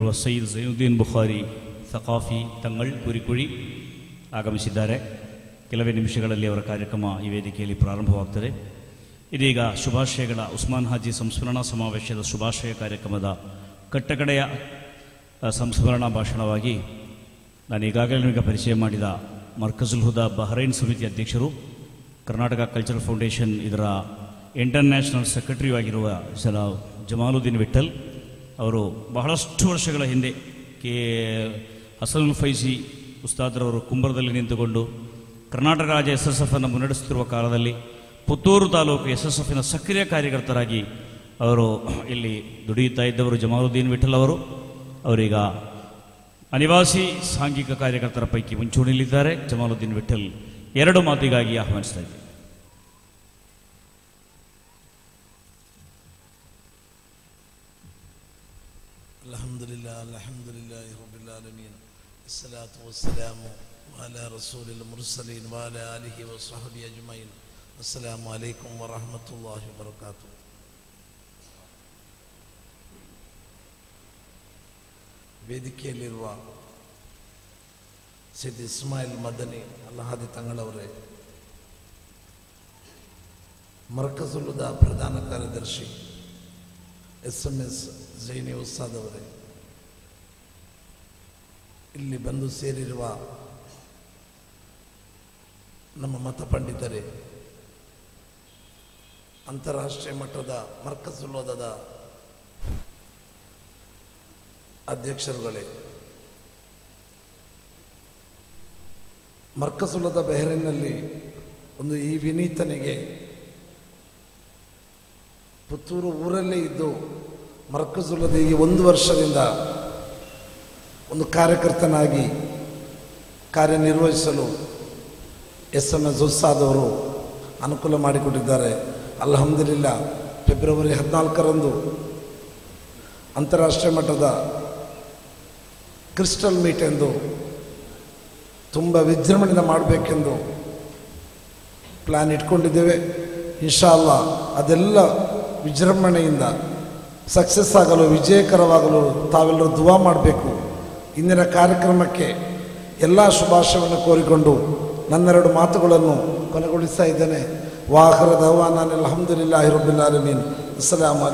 ಸಯ್ಯದ್ ಝೈನುದ್ದೀನ್ ಬುಖಾರಿ ಸಕಾಫಿ ತಂಗಳ್ ಕುರಿಕುಳಿ ಆಗಮಿಸಿದ್ದಾರೆ ಕೆಲವೇ ನಿಮಿಷಗಳಲ್ಲಿ ಅವರ ಕಾರ್ಯಕ್ರಮ ಈ ವೇದಿಕೆಯಲ್ಲಿ ಪ್ರಾರಂಭವಾಗ್ತದೆ ಇದೀಗ ಶುಭಾಶಯಗಳ ಉಸ್ಮಾನ್ ಹಾಜಿ ಸಂಸ್ಮರಣಾ ಸಮಾವೇಶದ ಶುಭಾಶಯ ಕಾರ್ಯಕ್ರಮದ ಕಟ್ಟಕಡೆಯ ಆ, ಸಂಸ್ಮರಣಾ ಭಾಷಣವಾಗಿ ನಾನು ಈಗಾಗಲೇ ನಿಮಗೆ ಪರಿಚಯ ಮಾಡಿದ ಮರ್ಕಜುಲ್ ಹುದಾ ಬಹರೈನ್ ಸಮಿತಿ ಅಧ್ಯಕ್ಷರು ಕರ್ನಾಟಕ ಕಲ್ಚರಲ್ ಫೌಂಡೇಶನ್ ಇದರ ಇಂಟರ್ನ್ಯಾಷನಲ್ ಸೆಕ್ರೆಟರಿಯೂ ಆಗಿರುವ ಸಲ ಜಮಾಲುದ್ದೀನ್ ವಿಠಲ್ ಅವರು ಬಹಳಷ್ಟು ವರ್ಷಗಳ ಹಿಂದೆ ಕೆ ಹಸನುಲ್ ಫೈಸಿ ಉಸ್ತಾದ್ರವರು ಕುಂಬರದಲ್ಲಿ ನಿಂತುಕೊಂಡು ಕರ್ನಾಟಕ ರಾಜ್ಯ ಎಸ್ ಎಸ್ ಎಫ್ ಅನ್ನು ಮುನ್ನಡೆಸುತ್ತಿರುವ ಕಾಲದಲ್ಲಿ ಪುತ್ತೂರು ತಾಲೂಕು ಎಸ್ ಎಸ್ ಎಫ್ನ ಸಕ್ರಿಯ ಕಾರ್ಯಕರ್ತರಾಗಿ ಅವರು ಇಲ್ಲಿ ದುಡಿಯುತ್ತಾ ಇದ್ದವರು ಜಮಾಲುದ್ದೀನ್ ವಿಠಲ್ ಅವರು ಅವರೀಗ ಅನಿವಾಸಿ ಸಾಂಘಿಕ ಕಾರ್ಯಕರ್ತರ ಪೈಕಿ ಮುಂಚೂಣಿಯಲ್ಲಿದ್ದಾರೆ ಜಮಾಲುದ್ದೀನ್ ವಿಠಲ್ ಎರಡು ಮಾತಿಗಾಗಿ ಆಹ್ವಾನಿಸ್ತಾ ಇದ್ದೀವಿ الحمد لله الحمد لله رب العالمين الصلاة والسلام على رسول المرسلين وعلى آله وصحبه أجمعين السلام عليكم ورحمة الله وبركاته ವೇದಿಕೆಯಲ್ಲಿರುವ ಸಿದ್ ಇಸ್ಮಾಯಿಲ್ ಮದನಿ ಅಲ್ಲಹಾದಿ ತಂಗಳವರೇ ಮರ್ಕಜುಲ್ಲುದ ಪ್ರಧಾನ ಕಾರ್ಯದರ್ಶಿ S M S Jaini Ustad ಅವರೇ ಇಲ್ಲಿ ಬಂದು ಸೇರಿರುವ ನಮ್ಮ ಮತ ಪಂಡಿತರೇ ಅಂತಾರಾಷ್ಟ್ರೀಯ ಮಟ್ಟದ ಮರ್ಕಜುಲ್ಲೋದದ ಅಧ್ಯಕ್ಷರುಗಳೇ ಮರ್ಕಸುಲ್ಲದ ಬೆಹರಿನಲ್ಲಿ ಒಂದು ಈ ವಿನೀತನಿಗೆ ಪುತ್ತೂರು ಊರಲ್ಲೇ ಇದ್ದು ಮರ್ಕಜುಲ್ಲದ ಈ ಒಂದು ವರ್ಷದಿಂದ ಒಂದು ಕಾರ್ಯಕರ್ತನಾಗಿ ಕಾರ್ಯನಿರ್ವಹಿಸಲು ಎಸ್ ಎಂ ಎಸ್ ಉತ್ಸಾದವರು ಅನುಕೂಲ ಮಾಡಿಕೊಟ್ಟಿದ್ದಾರೆ ಅಲ್ಹಮ್ದುಲಿಲ್ಲ ಫೆಬ್ರವರಿ ಹದಿನಾಲ್ಕರಂದು ಅಂತಾರಾಷ್ಟ್ರೀಯ ಮಟ್ಟದ ಕ್ರಿಸ್ಟಲ್ ಮೀಟ್ ಎಂದು ತುಂಬ ವಿಜೃಂಭಣೆಯಿಂದ ಮಾಡಬೇಕೆಂದು ಪ್ಲ್ಯಾನ್ ಇಟ್ಕೊಂಡಿದ್ದೇವೆ ಇನ್ಶಾ ಅಲ್ಲ ಅದೆಲ್ಲ ವಿಜೃಂಭಣೆಯಿಂದ ಸಕ್ಸಸ್ ಆಗಲು ವಿಜಯಕರವಾಗಲು ತಾವೆಲ್ಲರೂ ದುವಾ ಮಾಡಬೇಕು ಇಂದಿನ ಕಾರ್ಯಕ್ರಮಕ್ಕೆ ಎಲ್ಲ ಶುಭಾಶಯವನ್ನು ಕೋರಿಕೊಂಡು ನನ್ನೆರಡು ಮಾತುಗಳನ್ನು ಕೊನೆಗೊಳಿಸ್ತಾ ಇದ್ದೇನೆ ವಾಹರ ದವಾನ ಅಲ್ಹಮ್ದುಲಿಲ್ಲಾಹಿ ರಬ್ಬಿಲ್ ಆಲಮೀನ್ ಅಸ್ಸಲಾಮು ಅಲೈಕುಂ